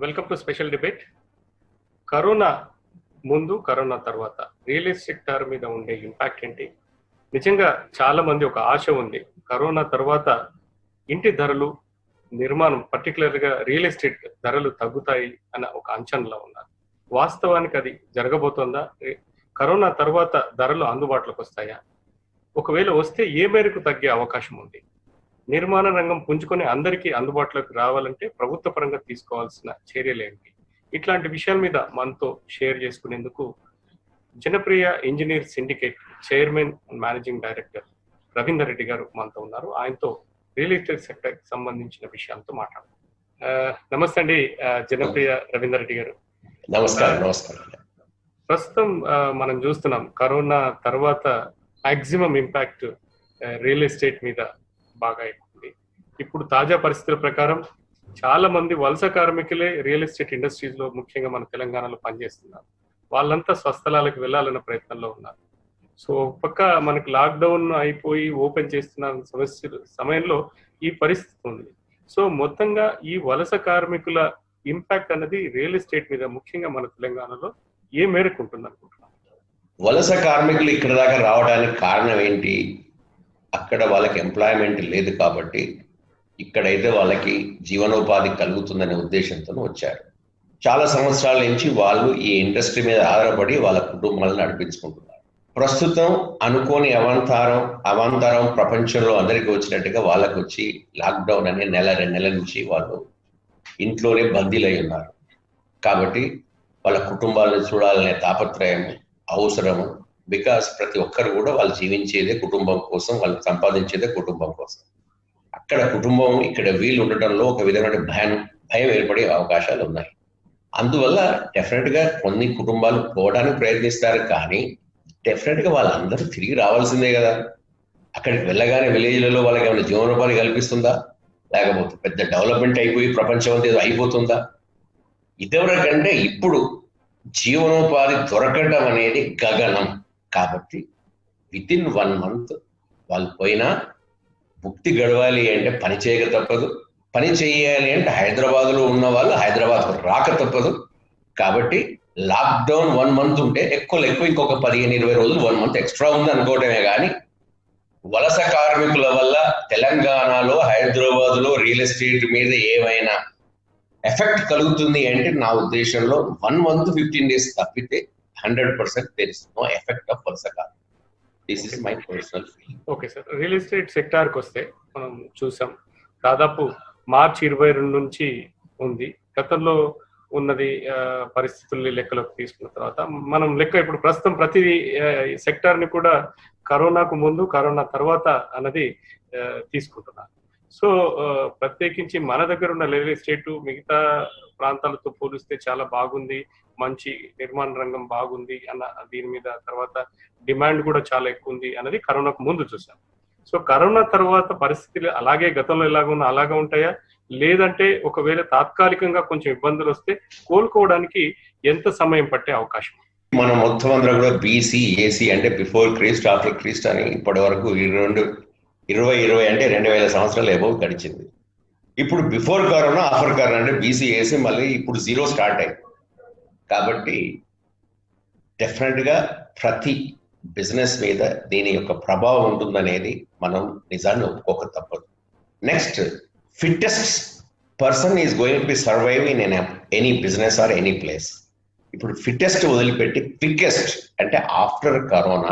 Welcome to special debate corona ముందు corona తర్వాత real estate sector మీద ఉండే ఇంపాక్ట్ ఏంటి నిజంగా చాలా మంది ఒక ఆశ ఉంది కరోనా తర్వాత ఇంటి ధరలు నిర్మాణం పర్టికులర్ గా రియల్ ఎస్టేట్ ధరలు తగ్గుతాయి అన్న ఒక అంచనాలో ఉన్నారు వాస్తవానికి అది జరగబోతోందా కరోనా తర్వాత ధరలు అందుబాటులోకి వస్తాయా ఒకవేళ వస్తే ఏ మేరకు తగ్గే అవకాశం ఉంది నిర్మాణ రంగం పుంజుకొని అందరికీ అందుబాటులోకి రావాలంటే ప్రభుత్వ పరంగా తీసుకోవాల్సిన చర్యలు ఏంటి ఇట్లాంటి విషయాల మీద మనతో షేర్ చేసుకునేందుకు Janapriya engineer syndicate chairman and managing director Ravinder Reddy garu మనతో ఉన్నారు ఆయనతో రియల్ ఎస్టేట్ సెక్టర్ సంబంధించిన విషయాలతో మాట్లాడదాం నమస్తే అండి జనప్రియ రవీందర్ రెడ్డి గారు నమస్కారం నమస్కారం ప్రస్తుతం మనం చూస్తున్నాం కరోనా తర్వాత మాక్సిమం ఇంపాక్ట్ రియల్ ఎస్టేట్ మీద బాగా ఎక్కుంది ఇప్పుడు తాజా పరిస్థితుల ప్రకారం చాలా మంది వలస కార్మికులే రియల్ ఎస్టేట్ ఇండస్ట్రీస్ లో ముఖ్యంగా మన తెలంగాణలో పనిచేస్తున్నారు వాళ్ళంతా స్వస్థలాలకు వెళ్ళాలన్న ప్రయత్నంలో ఉన్నారు సో పక్క మనకి లాక్డౌన్ అయిపోయి ఓపెన్ చేస్తున్న సమస్య సమయంలో ఈ పరిస్థితి ఉంది సో మొత్తంగా ఈ వలస కార్మికుల ఇంపాక్ట్ అన్నది రియల్ ఎస్టేట్ మీద ముఖ్యంగా మన తెలంగాణలో ఏ మేరకు ఉంటుంది అనుకుంటున్నాం వలస కార్మికులు ఇక్కడ దాకా రావడానికి కారణం ఏంటి అక్కడ వాళ్ళకి ఎంప్లాయ్మెంట్ లేదు కాబట్టి ఇక్కడైతే వాళ్ళకి జీవనోపాధి కలుగుతుందనే ఉద్దేశంతో వచ్చారు చాలా సంవత్సరాల నుంచి వాళ్ళు ఈ ఇండస్ట్రీ మీద ఆధారపడి వాళ్ళ కుటుంబాలను నడిపించుకుంటున్నారు ప్రస్తుతం అనుకోని అవంతారం అవాంతరం ప్రపంచంలో అందరికీ వచ్చినట్టుగా వాళ్ళకు వచ్చి లాక్డౌన్ అనే నెల రెండు నెలల నుంచి వాళ్ళు ఇంట్లోనే బందీలై ఉన్నారు కాబట్టి వాళ్ళ కుటుంబాలను చూడాలనే తాపత్రయం అవసరము బికాస్ ప్రతి ఒక్కరు కూడా వాళ్ళు జీవించేదే కుటుంబం కోసం వాళ్ళు సంపాదించేదే కుటుంబం కోసం అక్కడ కుటుంబం ఇక్కడ వీళ్ళు ఉండటంలో ఒక విధమైన భయం భయం ఏర్పడే అవకాశాలు ఉన్నాయి అందువల్ల డెఫినెట్ గా కొన్ని కుటుంబాలు పోవడానికి ప్రయత్నిస్తారు కానీ డెఫినెట్ గా వాళ్ళందరూ తిరిగి రావాల్సిందే కదా అక్కడికి వెళ్ళగానే విలేజ్లలో వాళ్ళకి ఏమైనా జీవనోపాధి కల్పిస్తుందా లేకపోతే పెద్ద డెవలప్మెంట్ అయిపోయి ప్రపంచం అంతా ఏదో అయిపోతుందా ఇదివరకంటే ఇప్పుడు జీవనోపాధి దొరకడం అనేది గగనం కాబట్టి విత్ ఇన్ వన్ మంత్ వాళ్ళు పోయినా ముక్తి గడవాలి అంటే పని చేయక తప్పదు పని చేయాలి అంటే హైదరాబాద్లో ఉన్న వాళ్ళు హైదరాబాద్ రాక తప్పదు కాబట్టి లాక్డౌన్ వన్ మంత్ ఉంటే ఎక్కువ ఎక్కువ ఇంకొక పదిహేను ఇరవై రోజులు వన్ మంత్ ఎక్స్ట్రా ఉంది అనుకోవటమే కానీ వలస కార్మికుల వల్ల తెలంగాణలో హైదరాబాద్లో రియల్ ఎస్టేట్ మీద ఏమైనా ఎఫెక్ట్ కలుగుతుంది అంటే నా ఉద్దేశంలో వన్ మంత్ ఫిఫ్టీన్ డేస్ తప్పితే hundred percent there is no effect of వలస కార్మికులు this is my personal feeling okay sir real estate సెక్టార్కి వస్తే మనం చూసాం దాదాపు మార్చి ఇరవై రెండు నుంచి ఉంది గతంలో ఉన్నది పరిస్థితుల్ని లెక్కలోకి తీసుకున్న తర్వాత మనం లెక్క ఇప్పుడు ప్రస్తుతం ప్రతి సెక్టార్ ని కూడా కరోనాకు ముందు కరోనా తర్వాత అన్నది తీసుకుంటున్నారు సో ప్రత్యేకించి మన దగ్గర ఉన్న రియల్ ఎస్టేట్ మిగతా ప్రాంతాలతో పోలిస్తే చాలా బాగుంది మంచి నిర్మాణ రంగం బాగుంది అన్న దీని మీద తర్వాత డిమాండ్ కూడా చాలా ఎక్కువ ఉంది అన్నది కరోనాకు ముందు చూసాం సో కరోనా తర్వాత పరిస్థితులు అలాగే గతంలో ఎలాగున్నా అలాగే ఉంటాయా లేదంటే ఒకవేళ తాత్కాలికంగా కొంచెం ఇబ్బందులు వస్తే కోలుకోవడానికి ఎంత సమయం పట్టే అవకాశం మనం మొత్తం అందరూ కూడా బీసీ ఏసీ అంటే బిఫోర్ క్రీస్ట్ ఆఫ్టర్ క్రీస్ట్ అని ఇప్పటి వరకు రెండు ఇరవై ఇరవై అంటే రెండు వేల సంవత్సరాలు ఎబవ్ గడిచింది ఇప్పుడు బిఫోర్ కరోనా ఆఫర్ కరోనా అంటే బీసీ ఏసీ మళ్ళీ ఇప్పుడు జీరో స్టార్ట్ అయింది కాబట్టి డెఫినెట్గా ప్రతి బిజినెస్ మీద దీని యొక్క ప్రభావం ఉంటుందనేది మనం నిజాన్ని ఒప్పుకోక తప్పదు next fittest person is going to be survive in an any business or any place ఇప్పుడు ఫిట్టెస్ట్ వదిలిపెట్టి క్విక్కెస్ట్ అంటే ఆఫ్టర్ కరోనా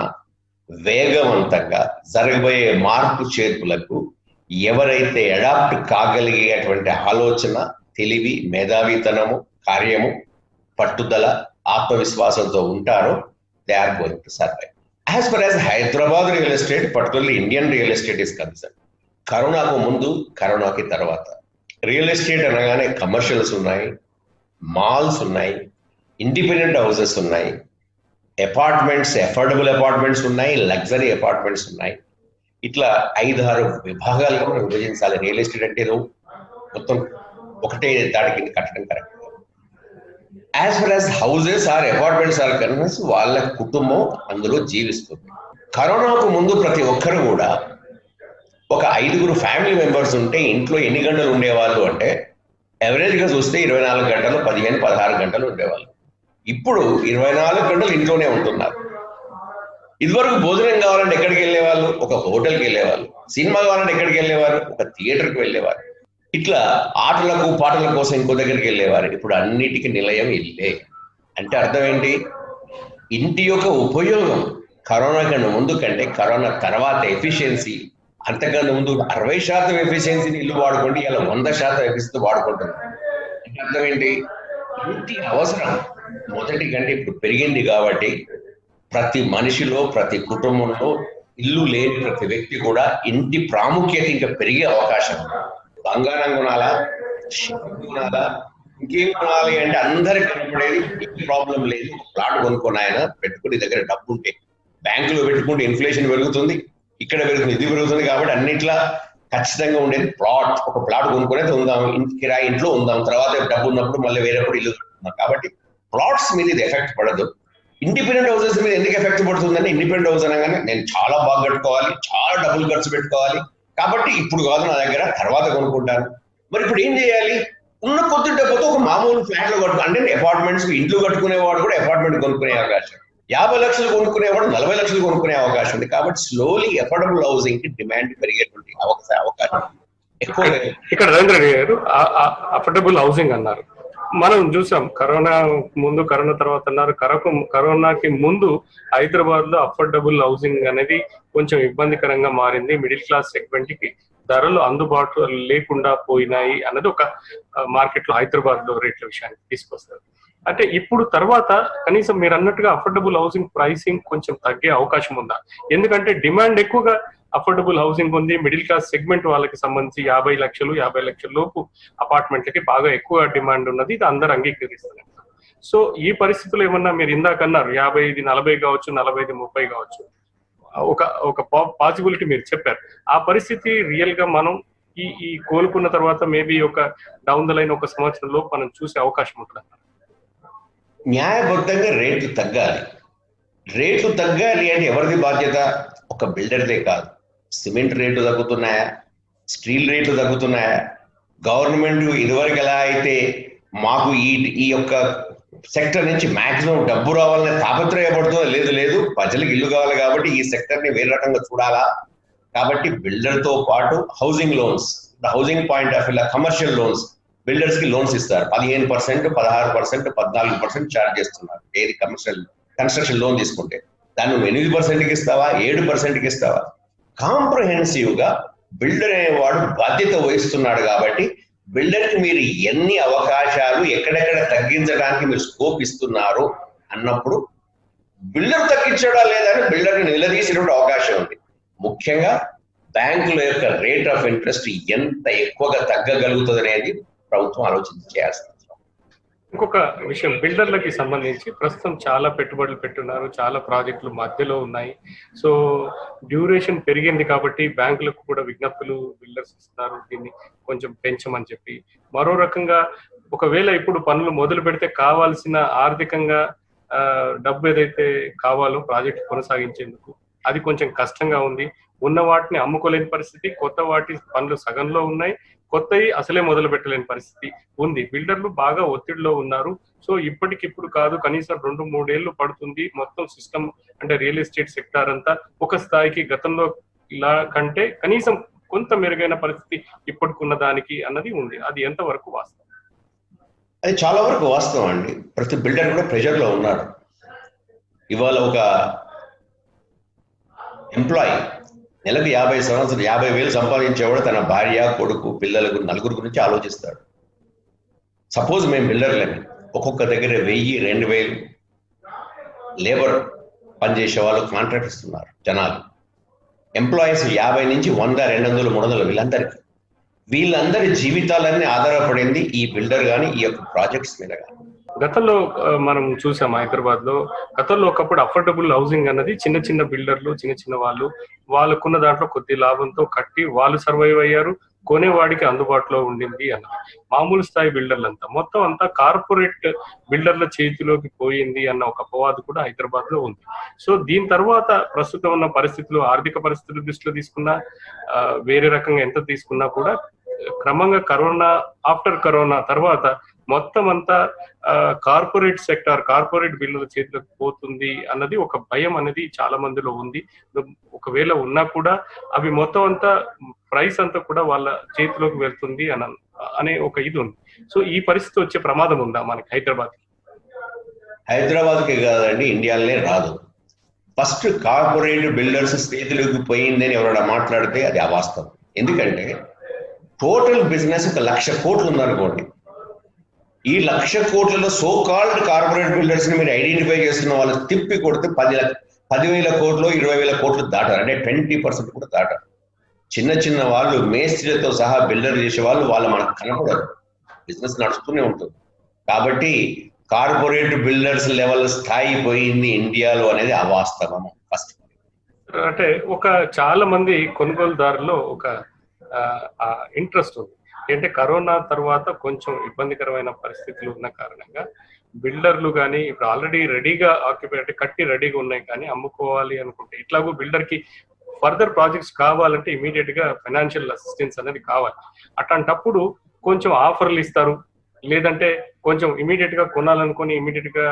వేగవంతంగా జరగబోయే మార్పు చేర్పులకు ఎవరైతే అడాప్ట్ కాగలిగేటువంటి ఆలోచన తెలివి మేధావితనము కార్యము పట్టుదల ఆత్మవిశ్వాసంతో ఉంటారో they are going to survive as far as Hyderabad real estate particularly Indian real estate is concern కరోనాకు ముందు కరోనాకి తర్వాత రియల్ ఎస్టేట్ అనగానే కమర్షియల్స్ ఉన్నాయి మాల్స్ ఉన్నాయి ఇండిపెండెంట్ హౌసెస్ ఉన్నాయి అపార్ట్మెంట్స్ అఫోర్డబుల్ అపార్ట్మెంట్స్ ఉన్నాయి లగ్జరీ అపార్ట్మెంట్స్ ఉన్నాయి ఇట్లా ఐదారు విభాగాలుగా మనం విభజించాలి రియల్ ఎస్టేట్ అంటే నువ్వు మొత్తం ఒకటే దాడి కింద కట్టడం correct as well as houses or apartments or convents వాళ్ళ కుటుంబం అందులో జీవిస్తుంది కరోనాకు ముందు ప్రతి ఒక్కరు కూడా ఒక ఐదుగురు ఫ్యామిలీ మెంబర్స్ ఉంటే ఇంట్లో ఎన్ని గంటలు ఉండేవాళ్ళు అంటే యావరేజ్ గా చూస్తే ఇరవై నాలుగు గంటలు పదిహేను పదహారు గంటలు ఉండేవాళ్ళు ఇప్పుడు ఇరవై నాలుగు గంటలు ఇంట్లోనే ఉంటున్నారు ఇదివరకు భోజనం కావాలంటే ఎక్కడికి వెళ్ళేవాళ్ళు ఒక హోటల్కి వెళ్ళేవాళ్ళు సినిమా కావాలంటే ఎక్కడికి వెళ్ళేవారు ఒక థియేటర్కి వెళ్ళేవారు ఇట్లా ఆటలకు పాటల కోసం ఇంకో దగ్గరికి వెళ్ళేవారు ఇప్పుడు అన్నిటికీ నిలయం ఇల్లే అంటే అర్థం ఏంటి ఇంటి యొక్క ఉపయోగం కరోనా కన్నా ముందు కంటే కరోనా తర్వాత ఎఫిషియన్సీ అంతకన్నా ముందు అరవై శాతం ఎఫిషియన్సీని ఇల్లు వాడుకోండి ఇలా వంద శాతం ఎఫిషియన్సీ వాడుకుంటున్నారు అంటే అర్థం ఏంటి ఇంటి అవసరం మొదటి కంటే ఇప్పుడు పెరిగింది కాబట్టి ప్రతి మనిషిలో ప్రతి కుటుంబంలో ఇల్లు లేని ప్రతి వ్యక్తి కూడా ఇంటి ప్రాముఖ్యత ఇంకా పెరిగే అవకాశం ఉంది బంగారం కొనాలా షిప్ కొనాలా ఇంకేం కొనాలి అంటే అందరికి కనపడేది ప్రాబ్లం లేదు ప్లాట్ కొనుక్కొని ఆయన పెట్టుకుని దగ్గర డబ్బు ఉంటే బ్యాంకులో పెట్టుకుంటే ఇన్ఫ్లేషన్ పెరుగుతుంది ఇక్కడ పెరుగుతుంది ఇది పెరుగుతుంది కాబట్టి అన్నిట్లా ఖచ్చితంగా ఉండేది ప్లాట్ ఒక ప్లాట్ కొనుక్కునేది ఉందాం ఇంటి కిరాయి ఇంట్లో ఉందాం తర్వాత డబ్బు ఉన్నప్పుడు మళ్ళీ వేరేప్పుడు ఇల్లు కట్టుకుందాం కాబట్టి ప్లాట్స్ మీద ఇది ఎఫెక్ట్ పడదు ఇండిపెండెంట్ హౌసెస్ మీద ఎందుకు ఎఫెక్ట్ పడుతుందంటే ఇండిపెండెంట్ హౌస్ అనగానే నేను చాలా బాగా కట్టుకోవాలి చాలా డబ్బులు ఖర్చు పెట్టుకోవాలి కాబట్టి ఇప్పుడు కాదు నా దగ్గర తర్వాత కొనుక్కుంటాను మరి ఇప్పుడు ఏం చేయాలి ఉన్న కొద్ది డబ్బుతో ఒక మామూలు ఫ్లాట్ లో కట్టుకో అంటే అపార్ట్మెంట్స్ ఇంట్లో కట్టుకునేవాడు కూడా అపార్ట్మెంట్ కొనుక్కునే అవకాశం యాభై లక్షలు కొనుక్కునేవాడు నలభై లక్షలు కొనుక్కునే అవకాశం ఉంది కాబట్టి స్లోలీ అఫోర్డబుల్ హౌసింగ్ కి డిమాండ్ పెరిగేటువంటి అవకాశం అవకాశం ఎక్కువ ఇక్కడ రవీంద్ర గారు అఫోర్డబుల్ హౌసింగ్ అన్నారు మనం చూసాం కరోనా ముందు కరోనా తర్వాత అన్నారు కరకు కరోనాకి ముందు హైదరాబాద్ లో అఫోర్డబుల్ హౌసింగ్ అనేది కొంచెం ఇబ్బందికరంగా మారింది మిడిల్ క్లాస్ సెగ్మెంట్ కి ధరలు అందుబాటులో లేకుండా పోయినాయి అన్నది ఒక మార్కెట్ లో హైదరాబాద్ లో రేట్ల విషయానికి తీసుకొస్తారు అంటే ఇప్పుడు తర్వాత కనీసం మీరు అన్నట్టుగా అఫోర్డబుల్ హౌసింగ్ ప్రైసింగ్ కొంచెం తగ్గే అవకాశం ఉందా ఎందుకంటే డిమాండ్ ఎక్కువగా అఫోర్డబుల్ హౌసింగ్ ఉంది మిడిల్ క్లాస్ సెగ్మెంట్ వాళ్ళకి సంబంధించి యాభై లక్షలు యాభై లక్షల లోపు అపార్ట్మెంట్లకి బాగా ఎక్కువ డిమాండ్ ఉన్నది ఇది అందరు అంగీకరిస్తున్నారు సో ఈ పరిస్థితుల్లో ఏమన్నా మీరు ఇందాక అన్నారు యాభై ఐదు నలభై కావచ్చు నలభై ఐదు ముప్పై కావచ్చు ఒక ఒక పాసిబిలిటీ మీరు చెప్పారు ఆ పరిస్థితి రియల్ గా మనం ఈ ఈ కోలుకున్న తర్వాత మేబీ ఒక డౌన్ ద లైన్ ఒక సంవత్సరంలో మనం చూసే అవకాశం ఉంటుంది న్యాయబద్ధంగా రేట్లు తగ్గాలి రేట్లు తగ్గాలి అంటే ఎవరిది బాధ్యత ఒక బిల్డర్దే కాదు సిమెంట్ రేట్లు తగ్గుతున్నాయా స్టీల్ రేట్లు తగ్గుతున్నాయా గవర్నమెంట్ ఇదివరకు ఎలా అయితే మాకు ఈ ఈ యొక్క సెక్టర్ నుంచి మాక్సిమం డబ్బు రావాలనే తాపత్రయపడుతుందో లేదు లేదు ప్రజలకు ఇల్లు కావాలి కాబట్టి ఈ సెక్టర్ ని వేరే రకంగా చూడాలా కాబట్టి బిల్డర్ తో పాటు housing loans housing point of view commercial loans builders కి లోన్స్ ఇస్తారు పదిహేను పర్సెంట్ పదహారు పర్సెంట్ పద్నాలుగు పర్సెంట్ ఛార్జ్ చేస్తున్నారు ఏది కమర్షియల్ కన్స్ట్రక్షన్ లోన్ తీసుకుంటే దాన్ని నువ్వు ఎనిమిది పర్సెంట్కి ఇస్తావా ఏడు పర్సెంట్కి ఇస్తావా కాంప్రహెన్సివ్ గా బిల్డర్ అనేవాడు బాధ్యత వహిస్తున్నాడు కాబట్టి బిల్డర్ కి మీరు ఎన్ని అవకాశాలు ఎక్కడెక్కడ తగ్గించడానికి మీరు స్కోప్ ఇస్తున్నారు అన్నప్పుడు బిల్డర్ తగ్గించడా లేదని బిల్డర్ ని నిలదీసినప్పుడు అవకాశం ఉంది ముఖ్యంగా బ్యాంకుల యొక్క రేట్ ఆఫ్ ఇంట్రెస్ట్ ఎంత ఎక్కువగా తగ్గగలుగుతుంది అనేది ప్రభుత్వం ఆలోచన చేయాల్సిన ఇంకొక విషయం బిల్డర్లకి సంబంధించి ప్రస్తుతం చాలా పెట్టుబడులు పెట్టున్నారు చాలా ప్రాజెక్టులు మధ్యలో ఉన్నాయి సో డ్యూరేషన్ పెరిగింది కాబట్టి బ్యాంకులకు కూడా విజ్ఞప్తులు బిల్డర్స్ ఇస్తున్నారు దీన్ని కొంచెం పెంచమని చెప్పి మరో రకంగా ఒకవేళ ఇప్పుడు పనులు మొదలు పెడితే కావాల్సిన ఆర్థికంగా డబ్బు ఏదైతే కావాలో ప్రాజెక్ట్ కొనసాగించేందుకు అది కొంచెం కష్టంగా ఉంది ఉన్న వాటిని అమ్ముకోలేని పరిస్థితి కొత్త వాటి పనులు సగంలో ఉన్నాయి కొత్తవి అసలే మొదలు పెట్టలేని పరిస్థితి ఉంది బిల్డర్లు బాగా ఒత్తిడిలో ఉన్నారు సో ఇప్పటికిప్పుడు కాదు కనీసం రెండు మూడేళ్లు పడుతుంది మొత్తం సిస్టమ్ అంటే రియల్ ఎస్టేట్ సెక్టార్ అంతా ఒక స్థాయికి గతంలో ఇలా కంటే కనీసం కొంత మెరుగైన పరిస్థితి ఇప్పటికున్న దానికి అన్నది ఉంది అది ఎంతవరకు వాస్తవం అది చాలా వరకు వాస్తవం అండి ప్రతి బిల్డర్ కూడా ప్రెషర్ లో ఉన్నాడు ఇవాళ ఒక ఎంప్లాయీ నెలకు యాభై సంవత్సరం యాభై వేలు సంపాదించేవాడు తన భార్య కొడుకు పిల్లలకు నలుగురు గురించి ఆలోచిస్తాడు సపోజ్ మేము బిల్డర్లేమి ఒక్కొక్క దగ్గర వెయ్యి రెండు వేలు లేబర్ పనిచేసే వాళ్ళు కాంట్రాక్ట్ ఇస్తున్నారు జనాలు ఎంప్లాయీస్ యాభై నుంచి వంద రెండు వందలు మూడు వందలు వీళ్ళందరికీ వీళ్ళందరి జీవితాలన్నీ ఆధారపడింది ఈ బిల్డర్ కానీ ఈ యొక్క ప్రాజెక్ట్స్ మీద కానీ గతంలో మనం చూసాం హైదరాబాద్ లో గతంలో ఒకప్పుడు అఫోర్డబుల్ హౌసింగ్ అన్నది చిన్న చిన్న బిల్డర్లు చిన్న చిన్న వాళ్ళు వాళ్ళకున్న దాంట్లో కొద్ది లాభంతో కట్టి వాళ్ళు సర్వైవ్ అయ్యారు కొనేవాడికి అందుబాటులో ఉండింది అన్నది మామూలు స్థాయి బిల్డర్లు అంతా మొత్తం అంతా కార్పొరేట్ బిల్డర్ల చేతిలోకి పోయింది అన్న ఒక అపవాదు కూడా హైదరాబాద్ లో ఉంది సో దీని తర్వాత ప్రస్తుతం ఉన్న పరిస్థితులు ఆర్థిక పరిస్థితులు దృష్టిలో తీసుకున్నా వేరే రకంగా ఎంత తీసుకున్నా కూడా క్రమంగా కరోనా ఆఫ్టర్ కరోనా తర్వాత మొత్తం అంతా కార్పొరేట్ సెక్టార్ కార్పొరేట్ బిల్లుల చేతిలోకి పోతుంది అన్నది ఒక భయం అనేది చాలా మందిలో ఉంది ఒకవేళ ఉన్నా కూడా అవి మొత్తం అంతా ప్రైస్ అంతా కూడా వాళ్ళ చేతిలోకి వెళ్తుంది అని అనే ఒక ఇది ఉంది సో ఈ పరిస్థితి వచ్చే ప్రమాదం ఉందా మనకి హైదరాబాద్ హైదరాబాద్కి కాదండి ఇండియాలోనే రాదు ఫస్ట్ కార్పొరేట్ బిల్డర్స్ చేతిలోకి పోయిందని ఎవరైనా మాట్లాడితే అది అవాస్తవం ఎందుకంటే టోటల్ బిజినెస్ ఒక లక్ష కోట్లు ఉందనుకోండి ఈ లక్ష కోట్లలో సో కాల్డ్ కార్పొరేట్ బిల్డర్స్ ని మీరు ఐడెంటిఫై చేస్తున్న వాళ్ళు తిప్పి కొడితే పది పదివేల కోట్లు ఇరవై వేల కోట్లు దాటారు అంటే ట్వంటీ పర్సెంట్ కూడా దాటారు చిన్న చిన్న వాళ్ళు మేస్త్రీలతో సహా బిల్డర్ చేసే వాళ్ళు వాళ్ళు మనకు కనపడరు బిజినెస్ నడుస్తూనే ఉంటుంది కాబట్టి కార్పొరేట్ బిల్డర్స్ లెవెల్ స్థాయి పోయింది ఇండియాలో అనేది అవాస్తవం ఫస్ట్ అంటే ఒక చాలా మంది కొనుగోలుదారులో ఒక ఇంట్రెస్ట్ ఉంది అంటే కరోనా తర్వాత కొంచెం ఇబ్బందికరమైన పరిస్థితులు ఉన్న కారణంగా బిల్డర్లు కానీ ఇప్పుడు ఆల్రెడీ రెడీగా ఆక్యుపై అంటే కట్టి రెడీగా ఉన్నాయి కానీ అమ్ముకోవాలి అనుకుంటే ఇట్లాగూ బిల్డర్ కి ఫర్దర్ ప్రాజెక్ట్స్ కావాలంటే ఇమీడియట్ గా ఫైనాన్షియల్ అసిస్టెన్స్ అనేది కావాలి అట్లాంటప్పుడు కొంచెం ఆఫర్లు ఇస్తారు లేదంటే కొంచెం ఇమీడియట్ గా కొనాలనుకుని ఇమీడియట్ గా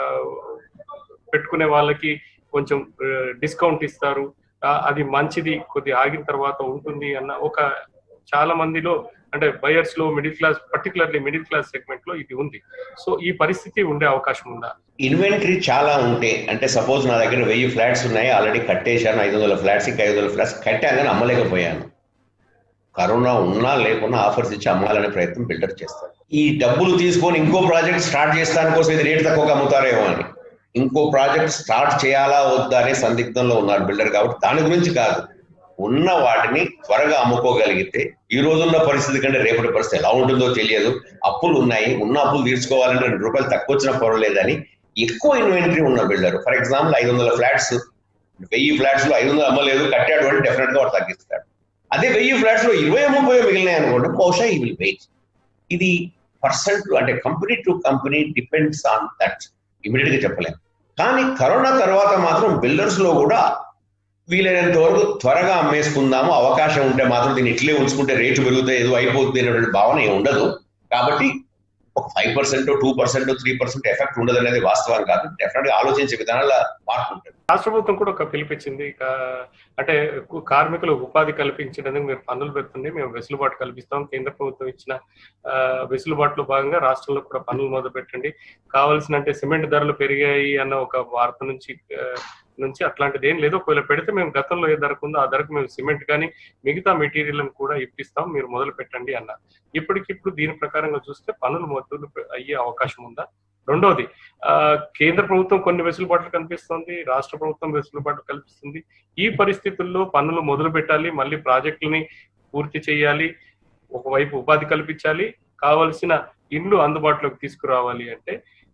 పెట్టుకునే వాళ్ళకి కొంచెం డిస్కౌంట్ ఇస్తారు అది మంచిది కొద్ది ఆగిన తర్వాత ఉంటుంది అన్న ఒక చాలా మందిలో అంటే బయర్స్ లో middle class particularly middle class segment లో ఇది ఉంది సో ఈ పరిస్థితి ఉండే అవకాశం ఉందా ఇన్వెంటరీ చాలా ఉంటే అంటే సపోజ్ నా దగ్గర వెయ్యి ఫ్లాట్స్ ఉన్నాయి ఆల్రెడీ కట్టేశాను ఐదు వందల ఫ్లాట్స్ ఇంకా ఐదు వందల ఫ్లాట్స్ కట్టాను కానీ అమ్మలేకపోయాను కరోనా ఉన్నా లేకున్నా ఆఫర్స్ ఇచ్చి అమ్మాలనే ప్రయత్నం బిల్డర్ చేస్తారు ఈ డబ్బులు తీసుకొని ఇంకో ప్రాజెక్ట్ స్టార్ట్ చేస్తాను కోసం ఇది రేట్ తక్కువగా అమ్ముతారేమో అని ఇంకో ప్రాజెక్ట్ స్టార్ట్ చేయాలా వద్దా అనే సందిగ్ధంలో ఉన్నారు బిల్డర్ కాబట్టి దాని గురించి కాదు ఉన్న వాటిని త్వరగా అమ్ముకోగలిగితే ఈ రోజున్న పరిస్థితి కంటే రేపటి పరిస్థితి ఎలా ఉంటుందో తెలియదు అప్పులు ఉన్నాయి ఉన్న అప్పులు తీర్చుకోవాలంటే రెండు రూపాయలు తక్కువ వచ్చినా పర్వాలేదని ఎక్కువ ఇన్వెంటరీ ఉన్న బిల్డర్ ఫర్ ఎగ్జాంపుల్ ఐదు వందల ఫ్లాట్స్ వెయ్యి ఫ్లాట్స్ లో ఐదు వందలు అమ్మలేదు కట్టాడు అంటే డెఫినెట్ గా వాడు తగ్గిస్తాడు అదే వెయ్యి ఫ్లాట్స్ లో ఇరవై ముప్పై మిగిలినాయి అనుకోండి బహుశా ఈ విల్ వెయిట్ ఇది పర్సెంట్ అంటే company to company depends on that immediate గా చెప్పలేము కానీ కరోనా తర్వాత మాత్రం బిల్డర్స్ లో కూడా వీలైనంత వరకు త్వరగా అమ్మేసుకుందాము అవకాశం ఉంటే మాత్రం దీన్ని ఇట్లే ఉంచుకుంటే రేటు పెరుగుతాయి ఏదో అయిపోతుంది అనేటువంటి భావన ఏమి ఉండదు కాబట్టి ఒక five percent two percent three percent effect ఉండదు అనేది వాస్తవం కాదు డెఫినెట్ గా ఆలోచించే విధానాల మార్పు ఉంటుంది రాష్ట్ర ప్రభుత్వం కూడా ఒక పిలిపించింది అంటే కార్మికులు ఉపాధి కల్పించడానికి మీరు పన్నులు పెడుతుంది మేము వెసులుబాటు కల్పిస్తాం కేంద్ర ప్రభుత్వం ఇచ్చిన వెసులుబాటులో భాగంగా రాష్ట్రంలో కూడా పన్నులు మొదలు పెట్టండి కావాల్సిన అంటే సిమెంట్ ధరలు పెరిగాయి అన్న ఒక వార్త నుంచి నుంచి అట్లాంటిది ఏం లేదు ఒకవేళ పెడితే మేము గతంలో ఏ ధరకు ఉందో ఆ ధరకు మేము సిమెంట్ కానీ మిగతా మెటీరియల్ కూడా ఇప్పిస్తాం మీరు మొదలు పెట్టండి అన్న ఇప్పటికిప్పుడు దీని ప్రకారంగా చూస్తే పనులు మొదలు అయ్యే అవకాశం ఉందా రెండోది ఆ కేంద్ర ప్రభుత్వం కొన్ని వెసులుబాట్లు కల్పిస్తుంది రాష్ట్ర ప్రభుత్వం వెసులుబాట్లు కల్పిస్తుంది ఈ పరిస్థితుల్లో పనులు మొదలు పెట్టాలి మళ్ళీ ప్రాజెక్టులని పూర్తి చేయాలి ఒకవైపు ఉపాధి కల్పించాలి కావలసిన ఇండ్లు అందుబాటులోకి తీసుకురావాలి అంటే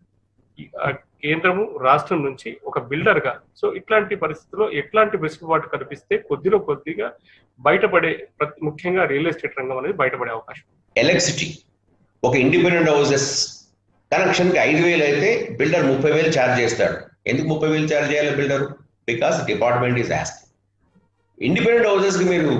కేంద్రము రాష్ట్రం నుంచి ఒక బిల్డర్ గా సో ఇట్లాంటి పరిస్థితుల్లో ఎట్లాంటి వెసులుబాటు కల్పిస్తే కొద్దిలో కొద్దిగా బయటపడే ముఖ్యంగా రియల్ ఎస్టేట్ రంగం అనేది బయటపడే అవకాశం ఎలక్ట్రిసిటీ ఒక ఇండిపెండెంట్ హౌసెస్ కనెక్షన్ కి ఐదు వేలు అయితే బిల్డర్ ముప్పై వేలు ఛార్జ్ చేస్తాడు ఎందుకు ముప్పై వేలు ఛార్జ్ చేయాలి builder because department is ask independent houses కి మీరు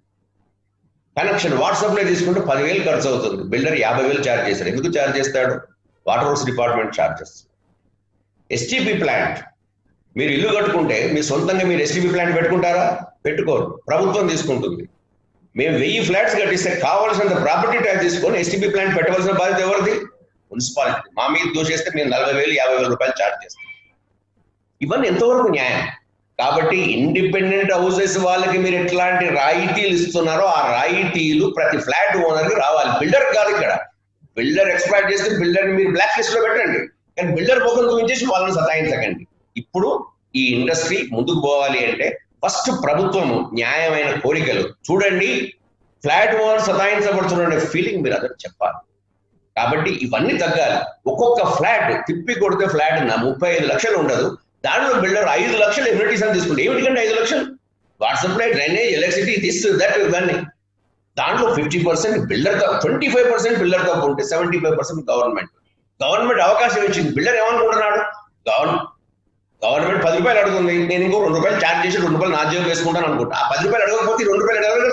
కనెక్షన్ వాట్సాప్ లో తీసుకుంటే పదివేలు ఖర్చు అవుతుంది బిల్డర్ యాభై వేలు ఛార్జ్ చేస్తాడు ఎందుకు ఛార్జ్ చేస్తాడు water works department charges STP plant మీరు ఇల్లు కట్టుకుంటే మీ సొంతంగా మీరు ఎస్టీపీ ప్లాంట్ పెట్టుకుంటారా పెట్టుకోరు ప్రభుత్వం తీసుకుంటుంది మేము వెయ్యి ఫ్లాట్స్ కట్టిస్తే కావాల్సినంత ప్రాపర్టీ ట్యాక్స్ తీసుకొని ఎస్టీపీ ప్లాంట్ పెట్టవలసిన బాధ్యత ఎవరిది మున్సిపాలిటీ మా మీద దోషేస్తే మేము నలభై వేలు యాభై వేల రూపాయలు ఛార్జ్ చేస్తాం ఇవన్నీ ఎంతవరకు న్యాయం కాబట్టి ఇండిపెండెంట్ హౌసెస్ వాళ్ళకి మీరు ఎట్లాంటి రాయితీలు ఇస్తున్నారో ఆ రాయితీలు ప్రతి ఫ్లాట్ ఓనర్కి రావాలి బిల్డర్ కాదు ఇక్కడ బిల్డర్ ఎక్స్ప్లాయిట్ చేస్తే బిల్డర్ మీరు బ్లాక్ లిస్ట్ లో పెట్టండి కానీ బిల్డర్ ముఖం చూపించేసి వాళ్ళని సతాయించకండి ఇప్పుడు ఈ ఇండస్ట్రీ ముందుకు పోవాలి అంటే ఫస్ట్ ప్రభుత్వము న్యాయమైన కోరికలు చూడండి ఫ్లాట్ ఓనర్ సతాయించబడుతున్న ఫీలింగ్ మీరు అదే చెప్పాలి కాబట్టి ఇవన్నీ తగ్గాలి ఒక్కొక్క ఫ్లాట్ తిప్పి కొడితే ఫ్లాట్ నా ముప్పై ఐదు లక్షలు ఉండదు దాంట్లో బిల్డర్ ఐదు లక్షలు ఎమ్యూనిటీస్ అని తీసుకుంటే ఏమిటికంటే ఐదు లక్షలు వాట్సాప్ లో డ్రైనేజ్ ఎలక్ట్రిసిటీ దిస్ దట్ ఇవన్నీ దాంట్లో fifty percent builder twenty five percent builder తప్పు ఉంటే seventy five percent government government అవకాశం ఇచ్చింది బిల్డర్ ఏమనుకుంటున్నాడు గవర్నమెంట్ గవర్నమెంట్ పది రూపాయలు అడుగుతుంది నేను ఇంకో రెండు రూపాయలు ఛార్జ్ చేసి రెండు రూపాయలు నా జేబు వేసుకుంటాను అనుకుంటా ఆ పది రూపాయలు అడగకపోతే రెండు రూపాయలు అడగదు కదా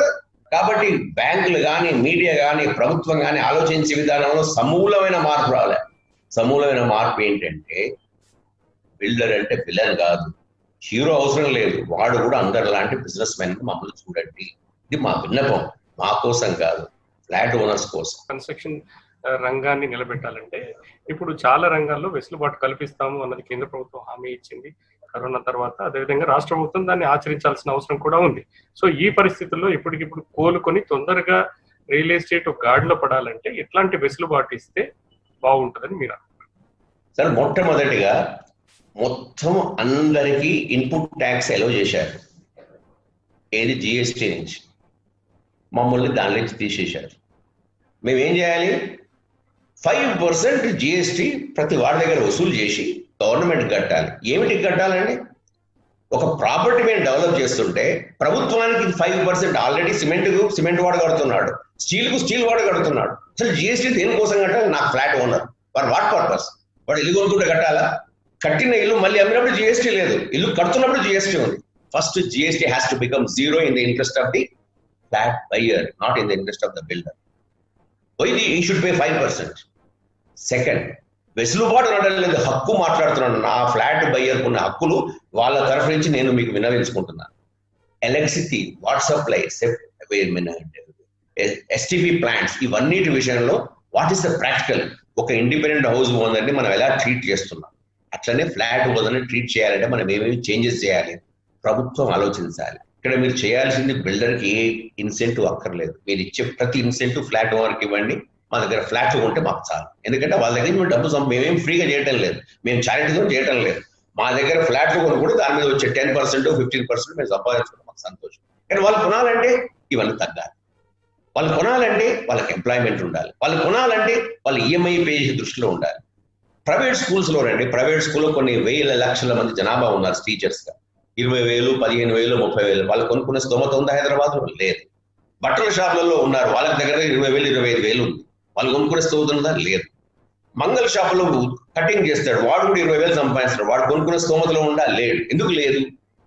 కాబట్టి బ్యాంకులు కానీ మీడియా కానీ ప్రభుత్వం కానీ ఆలోచించే విధానంలో సమూలమైన మార్పు రాలే సమూలమైన మార్పు ఏంటంటే బిల్డర్ అంటే విలన్ కాదు హీరో అవసరం లేదు వాడు కూడా అందరు లాంటి బిజినెస్ మెన్ మమ్మల్ని చూడండి ఇది మా విన్నపం మా కోసం కాదు ఫ్లాట్ ఓనర్స్ కోసం కన్స్ట్రక్షన్ రంగాన్ని నిలబెట్టాలంటే ఇప్పుడు చాలా రంగాల్లో వెసులుబాటు కల్పిస్తాము అన్నది కేంద్ర ప్రభుత్వం హామీ ఇచ్చింది కరోనా తర్వాత అదేవిధంగా రాష్ట్ర ప్రభుత్వం దాన్ని ఆచరించాల్సిన అవసరం కూడా ఉంది సో ఈ పరిస్థితుల్లో ఇప్పటికిప్పుడు కోలుకొని తొందరగా రియల్ ఎస్టేట్ గాడిలో పడాలంటే ఎట్లాంటి వెసులుబాటు ఇస్తే బాగుంటుందని మీరు సార్ మొట్టమొదటిగా మొత్తం అందరికీ ఇన్పుట్ ట్యాక్స్ ఎలో చేశారు ఏది జిఎస్టీ నుంచి మమ్మల్ని దాని నుంచి తీసేశారు మేము ఏం చేయాలి ఫైవ్ పర్సెంట్ జిఎస్టీ ప్రతి వాడి దగ్గర వసూలు చేసి గవర్నమెంట్ కట్టాలి ఏమిటి కట్టాలండి ఒక ప్రాపర్టీ మేము డెవలప్ చేస్తుంటే ప్రభుత్వానికి five percent already cement cement వాడు కడుతున్నాడు స్టీల్ కు స్టీల్ వాడు కడుతున్నాడు అసలు జిఎస్టీ దేనికోసం కట్టాలి నాకు ఫ్లాట్ ఓనర్ వాడు వాట్ పర్పస్ వాడు ఇల్లు కొనుక్కుంటే కట్టాలా కట్టిన ఇల్లు మళ్ళీ అమ్మినప్పుడు జిఎస్టీ లేదు ఇల్లు కడుతున్నప్పుడు జిఎస్టీ ఉంది first GST has to become zero in the interest of the flat buyer not in the interest of the builder ఇది ఈ should pay five percent second వెసులుబాటు అనడం హక్కు మాట్లాడుతున్నాను నా ఫ్లాట్ బయ్యర్ ఉన్న హక్కులు వాళ్ళ తరఫు నుంచి నేను మీకు విన్నవించుకుంటున్నాను electricity water supply STP plants ఇవన్నిటి విషయంలో వాట్ ఈస్ ద ప్రాక్టికల్ ఒక ఇండిపెండెంట్ హౌస్ ఓనర్ని మనం ఎలా ట్రీట్ చేస్తున్నాం అట్లనే ఫ్లాట్ ఓనర్ని ట్రీట్ చేయాలంటే మనం ఏమేమి చేంజెస్ చేయాలి ప్రభుత్వం ఆలోచించాలి ఇక్కడ మీరు చేయాల్సింది బిల్డర్కి ఏ ఇన్సెంటివ్ అక్కర్లేదు మీరు ఇచ్చే ప్రతి ఇన్సెంటివ్ ఫ్లాట్ ఓనర్కి ఇవ్వండి మా దగ్గర ఫ్లాట్లు ఉంటే మాకు చాలు ఎందుకంటే వాళ్ళ దగ్గర మేము డబ్బు సం- మేమేం ఫ్రీగా చేయటం లేదు మేము చారిటీతో చేయటం లేదు మా దగ్గర ఫ్లాట్లు కొనుక్కుంటే దాని మీద వచ్చే టెన్ పర్సెంట్ ఫిఫ్టీన్ పర్సెంట్ మేము సంపాదించుకుంటాం మాకు సంతోషం కానీ వాళ్ళు కొనాలంటే ఇవన్నీ తగ్గాలి వాళ్ళు కొనాలంటే వాళ్ళకి ఎంప్లాయ్మెంట్ ఉండాలి వాళ్ళు కొనాలంటే వాళ్ళు ఈఎంఐ పే చేసే దృష్టిలో ఉండాలి ప్రైవేట్ స్కూల్స్ లో రండి ప్రైవేట్ స్కూల్లో కొన్ని వేల లక్షల మంది జనాభా ఉన్నారు టీచర్స్ గా ఇరవై వేలు పదిహేను వేలు ముప్పై వేలు వాళ్ళు కొనుక్కునే స్తోమత ఉందా హైదరాబాద్ లో లేదు బట్టల షాపులలో ఉన్నారు వాళ్ళ దగ్గర ఇరవై వేలు ఇరవై ఐదు వేలు ఉంది వాళ్ళు కొనుక్కునే స్తోమత ఉందా లేదు మంగళ షాపులో కటింగ్ చేస్తాడు వాడు కూడా ఇరవై వేలు సంపాదిస్తాడు వాడు కొనుక్కునే స్తోమతలో ఉండా లేడు ఎందుకు లేదు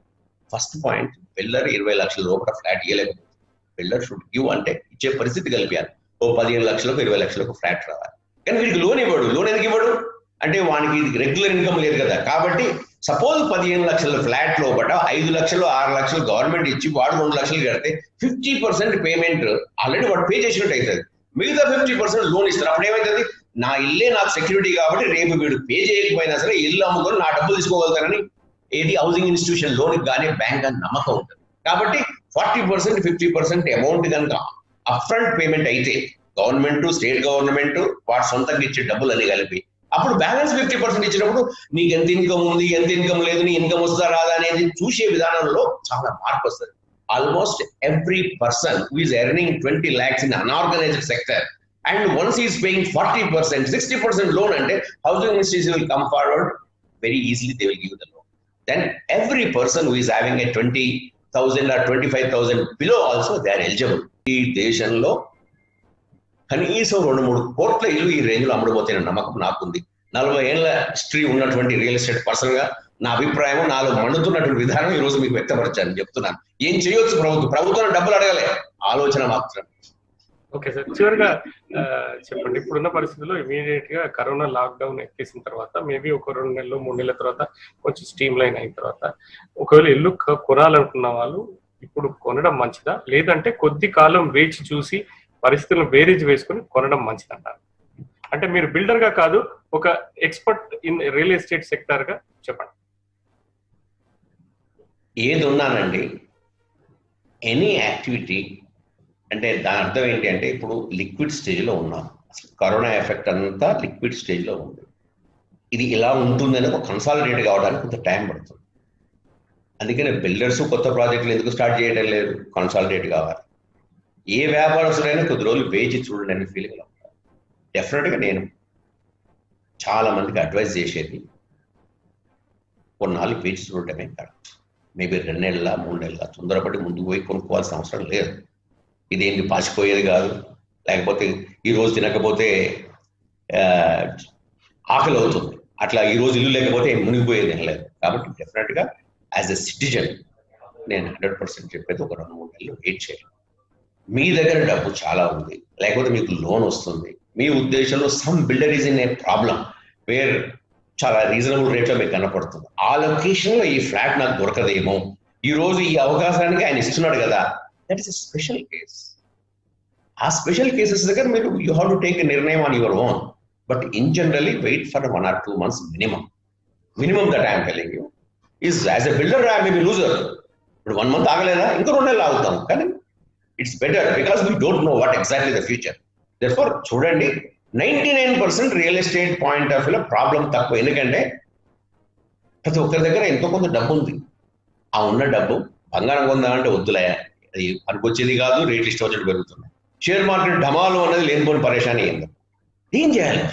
ఫస్ట్ పాయింట్ బిల్డర్ ఇరవై లక్షల రూపాయల ఫ్లాట్ ఇవ్వలేకపోతుంది బిల్డర్ షుడ్ గివ్ అంటే ఇచ్చే పరిస్థితి కల్పించాలి ఓ పదిహేను లక్షలకు ఇరవై లక్షలకు ఫ్లాట్ రావాలి కానీ వీడికి లోన్ ఇవ్వడు లోన్ ఎందుకు ఇవ్వడు అంటే వానికి రెగ్యులర్ ఇన్కమ్ లేదు కదా కాబట్టి సపోజ్ పదిహేను లక్షల ఫ్లాట్ లోపల ఐదు లక్షలు ఆరు లక్షలు గవర్నమెంట్ ఇచ్చి వాడు రెండు లక్షలు కడితే ఫిఫ్టీ పర్సెంట్ పేమెంట్ ఆల్రెడీ వాడు పే చేసినట్టు అవుతుంది మిగతా ఫిఫ్టీ పర్సెంట్ లోన్ ఇస్తారు అప్పుడు ఏమవుతుంది నా ఇల్లే నాకు సెక్యూరిటీ కాబట్టి రేపు వీడు పే చేయకపోయినా సరే ఇల్లు అమ్ముకొని నా డబ్బులు తీసుకోగలుగుతారని ఏది హౌసింగ్ ఇన్స్టిట్యూషన్ లోన్ కానీ బ్యాంక్ అని నమ్మకం ఉంటుంది కాబట్టి forty percent fifty percent amount కనుక అప్ఫ్రంట్ పేమెంట్ అయితే గవర్నమెంట్ స్టేట్ గవర్నమెంట్ వాటి సొంతంగా ఇచ్చే డబ్బులు అని కలిపి అప్పుడు బ్యాలెన్స్ ఫిఫ్టీ పర్సెంట్ ఇచ్చినప్పుడు నీకు ఎంత ఇన్కమ్ ఉంది ఎంత ఇన్కమ్ లేదు నీ ఇన్కమ్ వస్తుందా రాదా అనేది చూసే విధానంలో చాలా మార్పు వస్తుంది almost every person who is earning twenty lakhs in unorganized sector and once is paying forty percent sixty percent loan అంటే housing institution will come forward very easily they will give the loan then every person who is having a twenty thousand or twenty five thousand below also they are eligible ఈ దేశంలో కనీసం రెండు మూడు కోట్ల ఇల్లు ఈ range లో అమ్ముడుపోతే నమ్మకం నాకుంది నలభై ఏళ్ల హిస్టరీ ఉన్నటువంటి రియల్ ఎస్టేట్ పర్సన్ గా నా అభిప్రాయం నాలో మండుతున్నటువంటి విధానం ఈ రోజు మీకు వ్యక్తపరిచాను చెప్తున్నాను ఏం చేయొచ్చు ప్రభుత్వం ప్రభుత్వం డబ్బులు అడగలే ఆలోచన మాత్రం ఓకే సార్ చివరిగా ఆ, చెప్పండి ఇప్పుడున్న పరిస్థితుల్లో ఇమీడియట్ గా కరోనా లాక్డౌన్ ఎక్కేసిన తర్వాత మేబీ ఒక రెండు నెలలు మూడు నెలల తర్వాత కొంచెం స్ట్రీమ్ లైన్ అయిన తర్వాత ఒకవేళ ఇల్లు క- కొనాలనుకున్న వాళ్ళు ఇప్పుడు కొనడం మంచిదా లేదంటే కొద్ది కాలం వేచి చూసి పరిస్థితులను బేరీజ్ వేసుకుని కొనడం మంచిదంటారు అంటే మీరు బిల్డర్ గా కాదు ఒక expert in real estate sector గా చెప్పండి ఏది ఉన్నానండి ఎనీ యాక్టివిటీ అంటే దాని అర్థం ఏంటి అంటే ఇప్పుడు లిక్విడ్ స్టేజ్లో ఉన్నాం అసలు కరోనా ఎఫెక్ట్ అంతా లిక్విడ్ స్టేజ్లో ఉంది ఇది ఇలా ఉంటుందని ఒక కన్సాలిడేట్ కావడానికి కొంత టైం పడుతుంది అందుకని బిల్డర్స్ కొత్త ప్రాజెక్టులు ఎందుకు స్టార్ట్ చేయడం లేదు కన్సాలిడేట్ కావాలి ఏ వ్యాపారస్తులైనా కొద్ది రోజులు వేచి చూడండి అనే ఫీలింగ్ ఉంటారు డెఫినెట్గా నేను చాలా మందికి అడ్వైజ్ చేసేది కొన్నాళ్ళు వేచి చూడటమే కరెక్ట్ మేబీ రెండు నెలల మూడు నెలల తొందరపడి ముందుకు పోయి కొనుక్కోవాల్సిన అవసరం లేదు ఇదేంటి పాసిపోయేది కాదు లేకపోతే ఈ రోజు తినకపోతే ఆ, ఆకలి అవుతుంది అట్లా ఈ రోజు ఇల్లు లేకపోతే మునిగిపోయేది ఏం లేదు కాబట్టి డెఫినెట్ గా యాజ్ ఎ సిటిజన్ నేను హండ్రెడ్ పర్సెంట్ చెప్పేది ఒక రెండు మూడు నెలలు వెయిట్ చేయాలి మీ దగ్గర డబ్బు చాలా ఉంది లేకపోతే మీకు లోన్ వస్తుంది మీ ఉద్దేశంలో some builder is in a problem where చాలా రీజనబుల్ రేట్లో మీకు కనపడుతుంది ఆ లొకేషన్ లో ఈ ఫ్లాట్ నాకు దొరకదేమో ఈ రోజు ఈ అవకాశానికి ఆయన ఇస్తున్నాడు కదా దట్ ఇస్ స్పెషల్ కేస్ ఆ స్పెషల్ కేసెస్ దగ్గర మీరు యూ హ్యావ్ టు టేక్ నిర్ణయం on your own but in generally wait for one or two months minimum minimum that I'm telling you is as a builder I may be loser ఇప్పుడు one month ఆగలేదా ఇంకో రెండు నెలలు ఆగుతాం కానీ it's better because we don't know what exactly the future therefore చూడండి ninety nine percent real estate point of వ్యూలో problem తక్కువ ఎందుకంటే ప్రతి ఒక్కరి దగ్గర ఎంతో కొంత డబ్బు ఉంది ఆ ఉన్న డబ్బు బంగారం కొందామంటే వద్దులే అది పనికొచ్చేది కాదు రేట్లు ఇష్టం వచ్చినట్టు పెరుగుతున్నాయి షేర్ మార్కెట్ ఢమాలు అనేది లేనిపోని పరేషాని ఏంది ఏం చేయాలి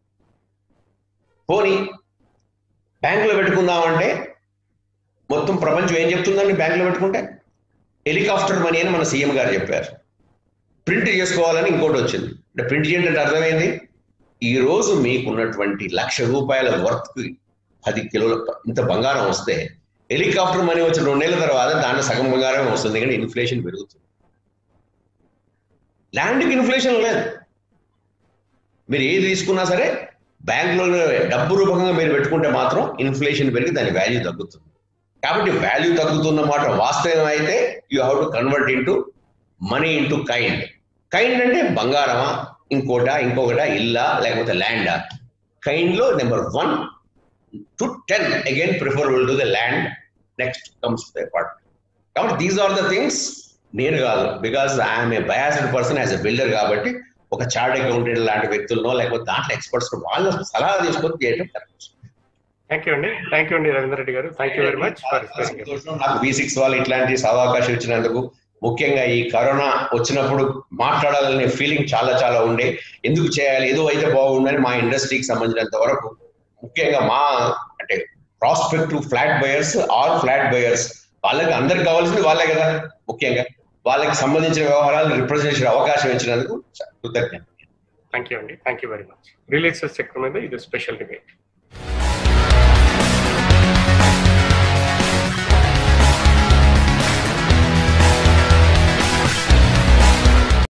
పోనీ బ్యాంకులో పెట్టుకుందామంటే మొత్తం ప్రపంచం ఏం చెప్తుందండి బ్యాంకులో పెట్టుకుంటే హెలికాప్టర్ మనీ అని మన సీఎం గారు చెప్పారు ప్రింట్ చేసుకోవాలని ఇంకోటి వచ్చింది అంటే ప్రింట్ చేయండి అంటే అర్థమైంది ఈ రోజు మీకున్నటువంటి లక్ష రూపాయల వర్త్ పది కిలోల ఇంత బంగారం వస్తే హెలికాప్టర్ మనీ వచ్చిన రెండు నెలల తర్వాత దాంట్లో సగం బంగారం వస్తుంది కానీ ఇన్ఫ్లేషన్ పెరుగుతుంది ల్యాండ్కి ఇన్ఫ్లేషన్ లేదు మీరు ఏది తీసుకున్నా సరే బ్యాంకులో డబ్బు రూపంగా మీరు పెట్టుకుంటే మాత్రం ఇన్ఫ్లేషన్ పెరిగి దాని వాల్యూ తగ్గుతుంది కాబట్టి వాల్యూ తగ్గుతున్న మాట వాస్తవం అయితే you have to convert into money into kind kind అంటే బంగారమా ఇంకోట ఇంకొకట ఇల్లా లేకపోతే ల్యాండా కైండ్ లో number one to ten again preferable to the land next comes the apartment కాబట్టి దీస్ ఆర్ ద థింగ్స్ నేను కాదు because I'm a biased person as a builder కాబట్టి ఒక చార్ట్ అకౌంటెంట్ లాంటి వ్యక్తులను లేకపోతే దాంట్లో ఎక్స్పర్ట్స్ వాళ్ళ సలహా తీసుకొని చేయడం కరెక్ట్ థ్యాంక్ యూ అండి థ్యాంక్ యూ అండి రవీంద్ర రెడ్డి గారు thank you very much for సంతోషం. నాకు వి సిక్స్ వాళ్ళు ఇట్లాంటి సదవకాశం ఇచ్చినందుకు ముఖ్యంగా ఈ కరోనా వచ్చినప్పుడు మాట్లాడాలనే ఫీలింగ్ చాలా చాలా ఉండే ఎందుకు చేయాలి ఏదో అయితే బాగుండని మా ఇండస్ట్రీకి సంబంధించినంత వరకు ముఖ్యంగా మా అంటే prospective flat buyers all flat buyers వాళ్ళకి అందరికి కావాల్సింది వాళ్ళే కదా ముఖ్యంగా వాళ్ళకి సంబంధించిన వ్యవహారాలు రిప్రజెంట్ చేసే అవకాశం ఇచ్చినందుకు కృతజ్ఞత థ్యాంక్ యూ అండి thank you very much release sector మీద ఇది స్పెషల్ డిబేట్